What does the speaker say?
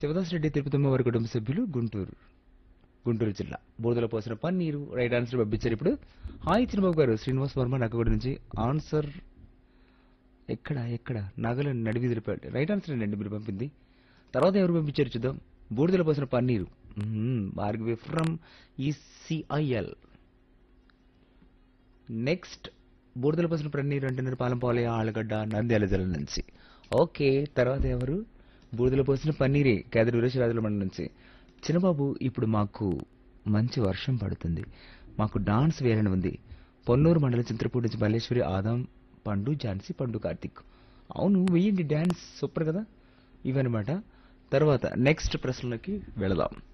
శివదాస్ రెడ్డి తిరుపతమ్మ వారి కుటుంబ సభ్యులు గుంటూరు గుంటూరు జిల్లా బూరదలో పోసిన పన్నీరు రైట్ ఆన్సర్ పంపించారు ఇప్పుడు హాయ్ చిన్నబాబు గారు శ్రీనివాస్ వర్మ నక్కగూడ నుంచి ఆన్సర్ ఎక్కడ ఎక్కడ నగల నడివిదిరి రైట్ ఆన్సర్ అండి మీరు పంపింది తర్వాత ఎవరు పంపించారు చూద్దాం బూడిదలో పోసిన పన్నీరు భార్గవి ఫ్రమ్ ఈసీఐఎల్ నెక్స్ట్ బూడిదల పోసిన పన్నీరు అంటున్నారు పాలంపాలయ ఆలగడ్డ నంద్యాల జిల్లా నుంచి ఓకే తర్వాత ఎవరు బూడిదల పోసిన పన్నీరే కేదరి వీరేశ్వరాజుల మండలం నుంచి చిన్నబాబు ఇప్పుడు మాకు మంచి వర్షం పడుతుంది మాకు డాన్స్ వేరని ఉంది పొన్నూరు మండలం చింతపూడి నుంచి మల్లేశ్వరి ఆదాం పండు ఝాన్సీ పండు కార్తిక్ అవును వెయ్యండి డ్యాన్స్ సూపర్ కదా ఇవన్నమాట తర్వాత నెక్స్ట్ ప్రశ్నలకి వెళదాం